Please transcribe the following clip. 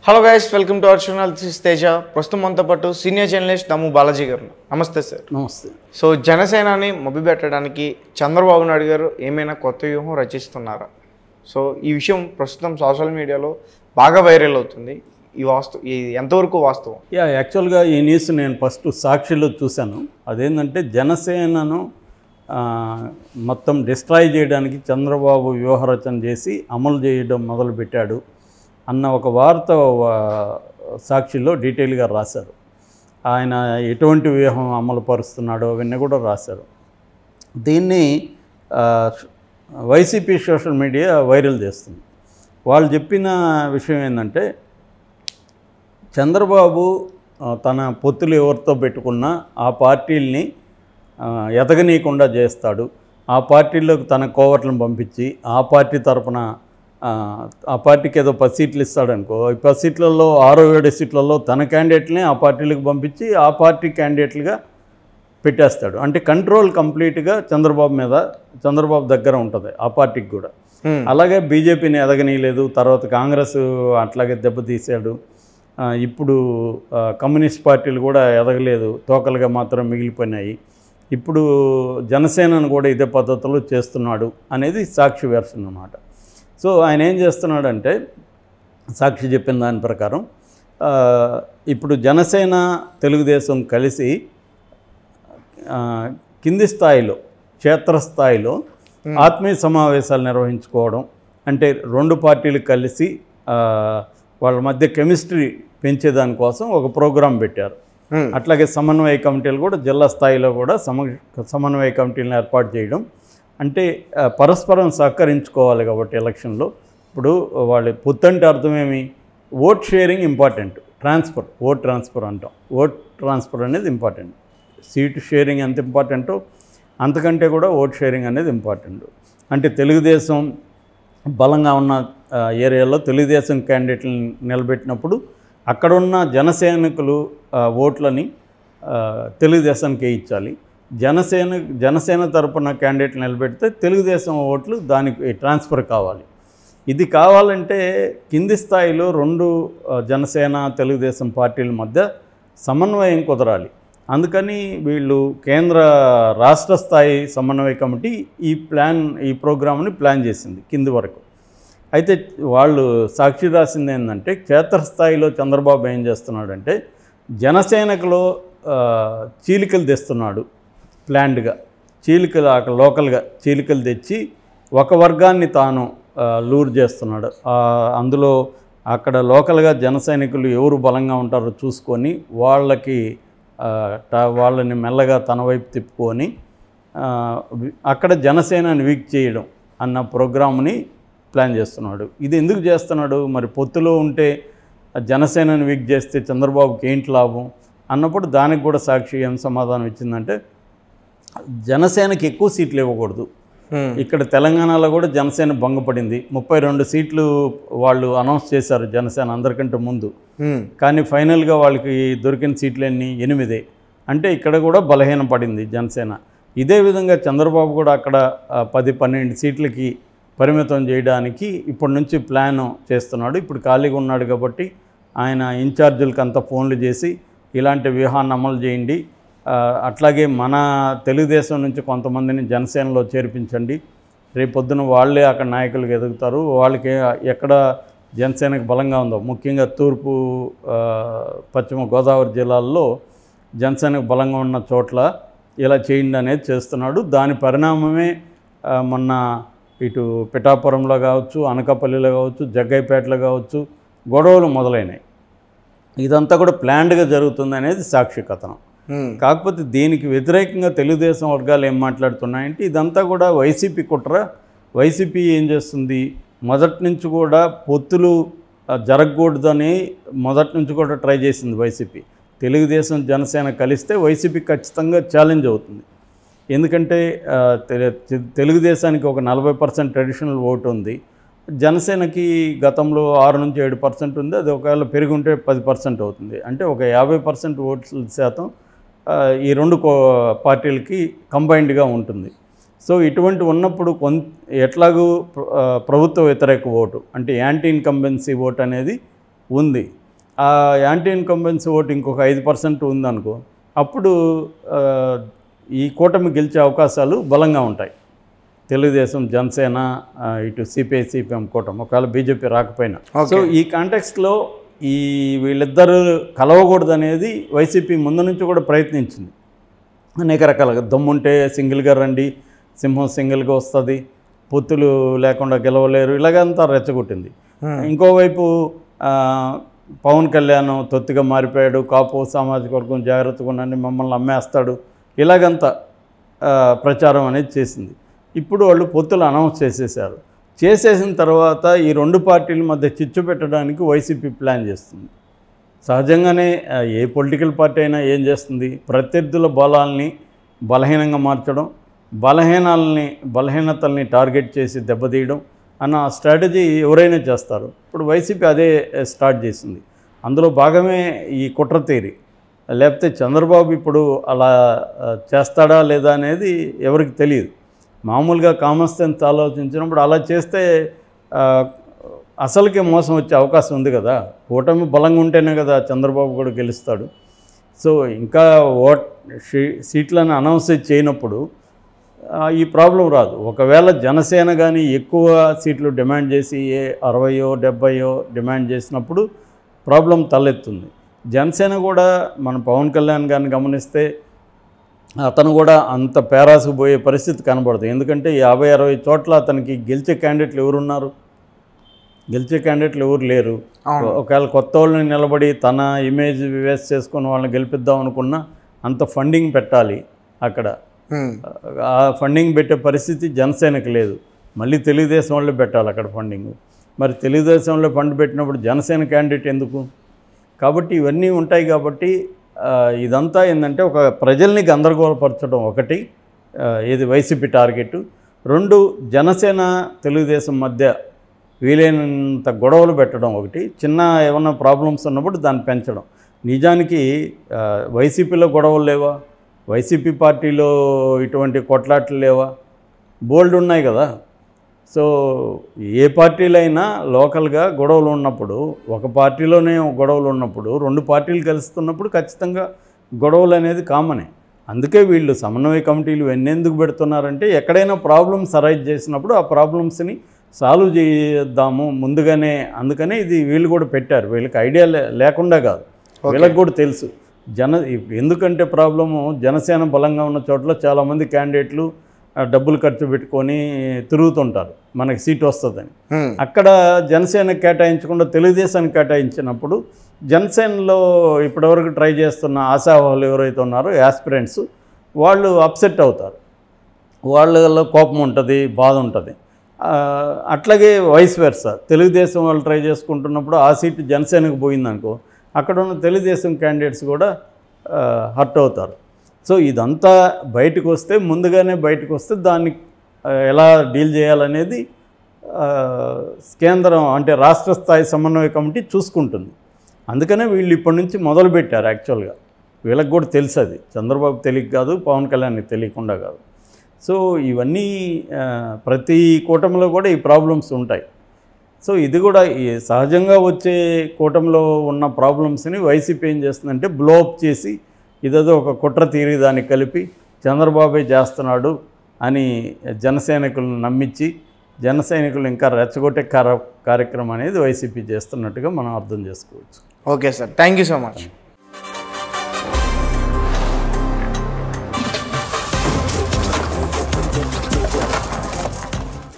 Hello guys welcome to our channel this is Teja ప్రస్తుతం మనతో పాటు సీనియర్ జర్నలిస్ట్ దమ్ము బాలాజీ గారు నమస్తే సార్ నమస్తే సో జనసేనని మభ్యపెట్టడానికి చంద్రబాబు నాయుడు గారు ఏమైనా కొత్త వ్యూహం రచిస్తున్నారా సో ఈ విషయం ప్రస్తుతం సోషల్ మీడియాలో బాగా వైరల్ అవుతుంది ఈ వాస్తు ఈ ఎంతవరకు వాస్తవం యా యాక్చువల్గా ఈ న్యూస్ నేను ఫస్ట్ సాక్షిలో చూశాను అదేంటంటే జనసేనను ఆ, మొత్తం డిస్ట్రాయ్ చేయడానికి చంద్రబాబు వ్యూహరచన చేసి అమలు చేయడం మొదలుపెట్టాడు అన్న ఒక వార్త ఆ, సాక్షిలో డీటెయిల్గా రాశారు ఆయన ఎటువంటి వ్యూహం అమలు పరుస్తున్నాడో అవన్నీ కూడా రాశారు దీన్ని ఆ, వైసీపీ సోషల్ మీడియా వైరల్ చేస్తుంది వాళ్ళు చెప్పిన విషయం ఏంటంటే చంద్రబాబు ఆ, తన పొత్తులు ఎవరితో పెట్టుకున్నా ఆ పార్టీల్ని ఆ, ఎదగనీయకుండా చేస్తాడు ఆ పార్టీలోకి తన కోవట్లను పంపించి ఆ పార్టీ తరపున ఆ, ఆ పార్టీకి ఏదో పది సీట్లు ఇస్తాడనుకో ఈ పది సీట్లలో ఆరో ఏడు సీట్లలో తన క్యాండిడేట్ని ఆ పార్టీలకు పంపించి ఆ పార్టీ క్యాండిడేట్లుగా పెట్టేస్తాడు అంటే కంట్రోల్ కంప్లీట్గా చంద్రబాబు మీద చంద్రబాబు దగ్గర ఉంటుంది ఆ పార్టీకి కూడా Hmm. అలాగే బీజేపీని ఎదగనీయలేదు తర్వాత కాంగ్రెస్ అట్లాగే దెబ్బతీశాడు ఆ, ఇప్పుడు ఆ, కమ్యూనిస్ట్ పార్టీలు కూడా ఎదగలేదు తోకలుగా మాత్రం మిగిలిపోయినాయి ఇప్పుడు జనసేనను కూడా ఇదే పద్ధతిలో చేస్తున్నాడు అనేది సాక్షి వెర్షన్ అన్నమాట సో ఆయన ఏం చేస్తున్నాడంటే సాక్షి చెప్పిన దాని ప్రకారం ఆ, ఇప్పుడు జనసేన తెలుగుదేశం కలిసి ఆ, కింది స్థాయిలో క్షేత్రస్థాయిలో ఆత్మీయ సమావేశాలు నిర్వహించుకోవడం అంటే రెండు పార్టీలు కలిసి ఆ, వాళ్ళ మధ్య కెమిస్ట్రీ పెంచేదానికోసం ఒక ప్రోగ్రాం పెట్టారు Hmm. అట్లాగే సమన్వయ కమిటీలు కూడా జిల్లా స్థాయిలో కూడా సమ సమన్వయ కమిటీలను ఏర్పాటు చేయడం అంటే ఆ, పరస్పరం సహకరించుకోవాలి కాబట్టి ఎలక్షన్లో ఇప్పుడు వాళ్ళు పొత్తంటే అర్థమేమి vote sharing important transfer vote transfer అంటాం ఓట్ ట్రాన్స్ఫర్ అనేది ఇంపార్టెంట్ సీటు షేరింగ్ ఎంత ఇంపార్టెంటో అంతకంటే కూడా ఓట్ షేరింగ్ అనేది ఇంపార్టెంట్ అంటే తెలుగుదేశం బలంగా ఉన్న ఆ, ఏరియాలో తెలుగుదేశం క్యాండిడేట్లను నిలబెట్టినప్పుడు అక్కడున్న జనసైనికులు ఆ, ఓట్లని ఆ, తెలుగుదేశానికి ఇచ్చాలి జనసేన జనసేన తరపున క్యాండిడేట్ నిలబెడితే తెలుగుదేశం ఓట్లు దానికి ట్రాన్స్ఫర్ కావాలి ఇది కావాలంటే కింది స్థాయిలో రెండు ఆ, జనసేన తెలుగుదేశం పార్టీల మధ్య సమన్వయం కుదరాలి అందుకని వీళ్ళు కేంద్ర రాష్ట్ర స్థాయి సమన్వయ కమిటీ ఈ ప్లాన్ ఈ ప్రోగ్రామ్ని ప్లాన్ చేసింది కింది వరకు అయితే వాళ్ళు సాక్షి రాసింది ఏంటంటే క్షేత్రస్థాయిలో చంద్రబాబు ఏం చేస్తున్నాడంటే జనసేనకులో ఆ, చీలికలు తెస్తున్నాడు ప్లాన్డ్గా చీలికలు అక్కడ లోకల్గా చీలికలు తెచ్చి ఒక వర్గాన్ని తాను ఆ, లూర్ చేస్తున్నాడు ఆ, అందులో అక్కడ లోకల్గా జన సైనికులు ఎవరు బలంగా ఉంటారో చూసుకొని వాళ్ళకి ఆ, ట- వాళ్ళని మెల్లగా తన వైపు తిప్పుకొని ఆ, వి- అక్కడ జనసేనని వీక్ చేయడం అన్న ప్రోగ్రామ్ని ప్లాన్ చేస్తున్నాడు ఇది ఎందుకు చేస్తున్నాడు మరి పొత్తులో ఉంటే ఆ జనసేనని వీక్ చేస్తే చంద్రబాబుకి ఏంటి లాభం అన్నప్పుడు దానికి కూడా సాక్షి ఏం సమాధానం ఇచ్చిందంటే జనసేనకి ఎక్కువ సీట్లు ఇవ్వకూడదు Hmm. ఇక్కడ తెలంగాణలో కూడా జనసేన భంగపడింది ముప్పై రెండు సీట్లు వాళ్ళు అనౌన్స్ చేశారు జనసేన అందరికంటే ముందు Hmm. కానీ ఫైనల్గా వాళ్ళకి దొరికిన సీట్లు ఎన్ని ఎనిమిదే అంటే ఇక్కడ కూడా బలహీన పడింది జనసేన ఇదే విధంగా చంద్రబాబు కూడా అక్కడ ఆ, పది పన్నెండు సీట్లకి పరిమితం చేయడానికి ఇప్పటి నుంచి ప్లాన్ చేస్తున్నాడు ఇప్పుడు ఖాళీగా ఉన్నాడు కాబట్టి ఆయన ఇన్ఛార్జీలకు అంతా ఫోన్లు చేసి ఇలాంటి వ్యూహాన్ని అమలు చేయండి ఆ, అట్లాగే మన తెలుగుదేశం నుంచి కొంతమందిని జనసేనలో చేర్పించండి రేపొద్దున వాళ్ళే అక్కడ నాయకులుగా ఎదుగుతారు వాళ్ళకి ఎక్కడ జనసేనకు బలంగా ఉందో ముఖ్యంగా తూర్పు ఆ, పశ్చిమ గోదావరి జిల్లాల్లో జనసేనకు బలంగా ఉన్న చోట్ల ఇలా చేయండి అనేది చేస్తున్నాడు దాని పరిణామమే ఆ, మొన్న ఇటు పిఠాపురంలో కావచ్చు అనకాపల్లిలో కావచ్చు జగ్గైపేటలో కావచ్చు గొడవలు మొదలైనాయి ఇదంతా కూడా ప్లాన్డ్గా జరుగుతుంది అనేది సాక్షి కథనం Hmm. కాకపోతే దీనికి వ్యతిరేకంగా తెలుగుదేశం వర్గాలు ఏం మాట్లాడుతున్నాయంటే ఇదంతా కూడా వైసీపీ కుట్ర వైసీపీ ఏం చేస్తుంది మొదటి నుంచి కూడా పొత్తులు ఆ, జరగకూడదని మొదటి నుంచి కూడా ట్రై చేసింది వైసీపీ తెలుగుదేశం జనసేన కలిస్తే వైసీపీ ఖచ్చితంగా ఛాలెంజ్ అవుతుంది ఎందుకంటే ఆ, తె- తె- తెలుగుదేశానికి ఒక నలభై పర్సెంట్ ట్రెడిషనల్ ఓటు ఉంది జనసేనకి గతంలో ఆరు నుంచి ఏడు పర్సెంట్ ఉంది అది ఒకవేళ పెరిగి ఉంటే పది పర్సెంట్ అవుతుంది అంటే ఒక యాభై పర్సెంట్ ఓట్ల శాతం ఆ, ఈ రెండు కో పార్టీలకి కంబైన్డ్గా ఉంటుంది సో ఇటువంటి ఉన్నప్పుడు కొంత ఎట్లాగూ ప్ర- ఆ, ప్రభుత్వ వ్యతిరేక ఓటు అంటే యాంటీ ఇన్కంబెన్సీ ఓటు అనేది ఉంది ఆ యాంటీ ఇన్కంబెన్సీ ఓటు ఇంకొక ఐదు పర్సెంట్ ఉందనుకో అప్పుడు ఆ, ఈ కూటమి గెలిచే అవకాశాలు బలంగా ఉంటాయి తెలుగుదేశం జనసేన ఆ, ఇటు సిపిఐ సిపిఎం కూటమి ఒకవేళ బీజేపీ రాకపోయినా Okay. సో ఈ కాంటెక్స్ట్లో ఈ వీళ్ళిద్దరు కలవకూడదు అనేది వైసీపీ ముందు నుంచి కూడా ప్రయత్నించింది అనేక రకాలుగా దమ్ముంటే సింగిల్గా రండి సింహం సింగిల్గా వస్తుంది పొత్తులు లేకుండా గెలవలేరు ఇలాగంతా రెచ్చగొట్టింది ఇంకోవైపు ఆ, పవన్ కళ్యాణ్ తొత్తిగా మారిపోయాడు కాపు సామాజిక వర్గం జాగ్రత్తగా ఉండండి మమ్మల్ని అమ్మేస్తాడు ఇలాగంతా ఆ, ప్రచారం అనేది చేసింది ఇప్పుడు వాళ్ళు పొత్తులు అనౌన్స్ చేసేసారు చేసేసిన తర్వాత ఈ రెండు పార్టీల మధ్య చిచ్చు పెట్టడానికి వైసీపీ ప్లాన్ చేస్తుంది సహజంగానే ఆ, ఏ పొలిటికల్ పార్టీ అయినా ఏం చేస్తుంది ప్రత్యర్థుల బలాల్ని బలహీనంగా మార్చడం బలహీనాలని బలహీనతల్ని టార్గెట్ చేసి దెబ్బతీయడం అన్న స్ట్రాటజీ ఎవరైనా చేస్తారు ఇప్పుడు వైసీపీ అదే స్టార్ట్ చేసింది అందులో భాగమే ఈ కుట్ర థియరీ లేకపోతే చంద్రబాబు ఇప్పుడు అలా ఆ, చేస్తాడా లేదా అనేది ఎవరికి తెలియదు మామూలుగా కామన్ సెన్స్ ఆలోచించినప్పుడు అలా చేస్తే ఆ, అసలుకే మోసం వచ్చే అవకాశం ఉంది కదా కూటమి బలంగా ఉంటేనే కదా చంద్రబాబు కూడా గెలుస్తాడు సో ఇంకా ఓట్ షీ- సీట్లను అనౌన్స్ చేయనప్పుడు ఆ, ఈ ప్రాబ్లం రాదు ఒకవేళ జనసేన కానీ ఎక్కువ సీట్లు డిమాండ్ చేసి ఏ అరవయో డెబ్బయో డిమాండ్ చేసినప్పుడు ప్రాబ్లం తలెత్తుంది జనసేన కూడా మన పవన్ కళ్యాణ్ గారిని గమనిస్తే అతను కూడా అంత పేరాసుకు పోయే పరిస్థితి కనబడదు ఎందుకంటే యాభై అరవై చోట్ల అతనికి గెలిచే క్యాండిడేట్లు ఎవరున్నారు గెలిచే క్యాండిడేట్లు ఎవరు లేరు అవును. ఒకవేళ కొత్త వాళ్ళని నిలబడి తన ఇమేజ్ వేస్ట్ చేసుకుని వాళ్ళని గెలిపిద్దాం అనుకున్నా అంత ఫండింగ్ పెట్టాలి అక్కడ ఉమ్. ఆ ఫండింగ్ పెట్టే పరిస్థితి జనసేనకు లేదు మళ్ళీ తెలుగుదేశం వాళ్ళే పెట్టాలి అక్కడ ఫండింగ్ మరి తెలుగుదేశంలో ఫండ్ పెట్టినప్పుడు జనసేన క్యాండిడేట్ ఎందుకు కాబట్టి ఇవన్నీ ఉంటాయి కాబట్టి ఆ, ఇదంతా ఏంటంటే ఒక ప్రజల్ని గందరగోళపరచడం ఒకటి ఆ, ఇది వైసీపీ టార్గెట్ రెండు జనసేన తెలుగుదేశం మధ్య వీలైనంత గొడవలు పెట్టడం ఒకటి చిన్న ఏమన్నా ప్రాబ్లమ్స్ ఉన్నప్పుడు దాన్ని పెంచడం నిజానికి ఆ, వైసీపీలో గొడవలు లేవా వైసీపీ పార్టీలో ఇటువంటి కొట్లాట్లు లేవా బోల్డ్ ఉన్నాయి కదా సో ఏ పార్టీలో అయినా లోకల్గా గొడవలు ఉన్నప్పుడు ఒక పార్టీలోనే గొడవలు ఉన్నప్పుడు రెండు పార్టీలు కలుస్తున్నప్పుడు ఖచ్చితంగా గొడవలు అనేది కామనే అందుకే వీళ్ళు సమన్వయ కమిటీలు ఎన్నెందుకు పెడుతున్నారంటే ఎక్కడైనా ప్రాబ్లమ్స్ అరైజ్ చేసినప్పుడు ఆ ప్రాబ్లమ్స్ని సాల్వ్ చేద్దాము ముందుగానే అందుకనే ఇది వీళ్ళు కూడా పెట్టారు వీళ్ళకి ఐడియా లే- లేకుండా కాదు వీళ్ళకి కూడా తెలుసు జన ఎందుకంటే ప్రాబ్లము జనసేన బలంగా ఉన్న చోట్ల చాలామంది క్యాండిడేట్లు ఆ, డబ్బులు ఖర్చు పెట్టుకొని తిరుగుతుంటారు మనకి సీట్ వస్తుందని ఉమ్. అక్కడ జనసేన కేటాయించకుండా తెలుగుదేశానికి కేటాయించినప్పుడు జనసేనలో ఇప్పటివరకు ట్రై చేస్తున్న ఆశావాహులు ఎవరైతే ఉన్నారో యాస్పిరెంట్స్ వాళ్ళు అప్సెట్ అవుతారు వాళ్ళలో కోపం ఉంటుంది బాధ ఉంటుంది ఆ, అట్లాగే వైస్ వెర్సా తెలుగుదేశం వాళ్ళు ట్రై చేసుకుంటున్నప్పుడు ఆ సీటు జనసేనకు పోయిందనుకో అక్కడ ఉన్న తెలుగుదేశం క్యాండిడేట్స్ కూడా హర్ట్ అవుతారు సో ఇదంతా బయటకు వస్తే ముందుగానే బయటకు వస్తే దాన్ని ఆ, ఎలా డీల్ చేయాలనేది ఆ, కేంద్రం అంటే రాష్ట్ర స్థాయి సమన్వయ కమిటీ చూసుకుంటుంది అందుకనే వీళ్ళు ఇప్పటి నుంచి మొదలుపెట్టారు యాక్చువల్గా వీళ్ళకి కూడా తెలుసు అది చంద్రబాబు తెలియక కాదు పవన్ కళ్యాణ్కి తెలియకుండా కాదు సో ఇవన్నీ ఆ, ప్రతి కూటమిలో కూడా ఈ ప్రాబ్లమ్స్ ఉంటాయి సో ఇది కూడా ఈ సహజంగా వచ్చే కూటమిలో ఉన్న ప్రాబ్లమ్స్ని వైసీపీ ఏం చేస్తుందంటే బ్లోఅప్ చేసి ఇదేదో ఒక కుట్ర తీరి దాన్ని కలిపి చంద్రబాబే చేస్తున్నాడు అని జన సైనికులను నమ్మించి జన సైనికులు ఇంకా రెచ్చగొట్టే కార కార్యక్రమం అనేది వైసీపీ చేస్తున్నట్టుగా మనం అర్థం చేసుకోవచ్చు okay sir thank you so much